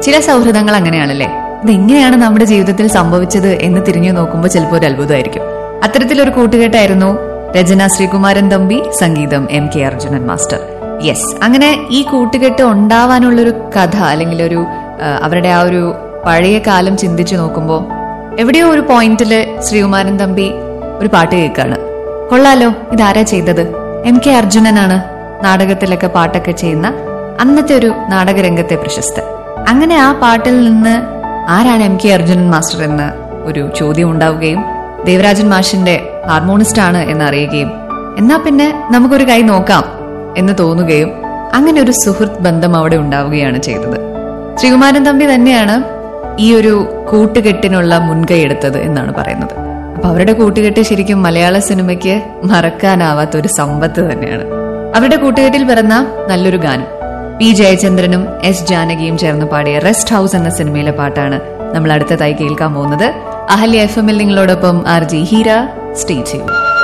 ചില സൗഹൃദങ്ങൾ അങ്ങനെയാണല്ലേ ഇതെങ്ങനെയാണ് നമ്മുടെ ജീവിതത്തിൽ സംഭവിച്ചത് എന്ന് തിരിഞ്ഞു നോക്കുമ്പോൾ ചിലപ്പോൾ ഒരു അത്ഭുതമായിരിക്കും അത്തരത്തിലൊരു കൂട്ടുകെട്ടായിരുന്നു രചന ശ്രീകുമാരൻ തമ്പി സംഗീതം M K Arjunan master yes അങ്ങനെ ഈ കൂട്ടുകെട്ട് ഉണ്ടാവാനുള്ളൊരു കഥ അല്ലെങ്കിൽ ഒരു ആ, അവരുടെ ആ ഒരു പഴയ കാലം ചിന്തിച്ചു നോക്കുമ്പോൾ എവിടെയോ ഒരു പോയിന്റില് ശ്രീകുമാരൻ തമ്പി ഒരു പാട്ട് കേൾക്കാണ് കൊള്ളാലോ ഇതാരാ ചെയ്തത് എം കെ അർജുനനാണ് നാടകത്തിലൊക്കെ പാട്ടൊക്കെ ചെയ്യുന്ന അന്നത്തെ ഒരു നാടകരംഗത്തെ പ്രശസ്തൻ അങ്ങനെ ആ പാട്ടിൽ നിന്ന് ആരാണ് എം കെ അർജുനൻ മാസ്റ്റർ എന്ന് ഒരു ചോദ്യം ഉണ്ടാവുകയും ദേവരാജൻ മാഷിന്റെ ഹാർമോണിസ്റ്റ് ആണ് എന്നറിയുകയും എന്നാ പിന്നെ നമുക്കൊരു കൈ നോക്കാം എന്ന് തോന്നുകയും അങ്ങനെ ഒരു സുഹൃത്ത് ബന്ധം അവിടെ ഉണ്ടാവുകയാണ് ചെയ്തത് ശ്രീകുമാരൻ തമ്പി തന്നെയാണ് ഈ ഒരു കൂട്ടുകെട്ടിനുള്ള മുൻകൈ എടുത്തത് എന്നാണ് പറയുന്നത് അപ്പൊ അവരുടെ കൂട്ടുകെട്ട് ശരിക്കും മലയാള സിനിമയ്ക്ക് മറക്കാനാവാത്ത ഒരു സമ്പത്ത് തന്നെയാണ് അവരുടെ കൂട്ടുകെട്ടിൽ പിറന്ന നല്ലൊരു ഗാനം പി ജയചന്ദ്രനും എസ് ജാനകിയും ചേർന്ന് പാടിയ റെസ്റ്റ് ഹൗസ് എന്ന സിനിമയിലെ പാട്ടാണ് നമ്മൾ അടുത്തതായി കേൾക്കാൻ പോകുന്നത് അഹല്യ എഫ് എമ്മിൽ നിങ്ങളോടൊപ്പം ആർ ജി ഹീര സ്റ്റേ ചെയ്യൂ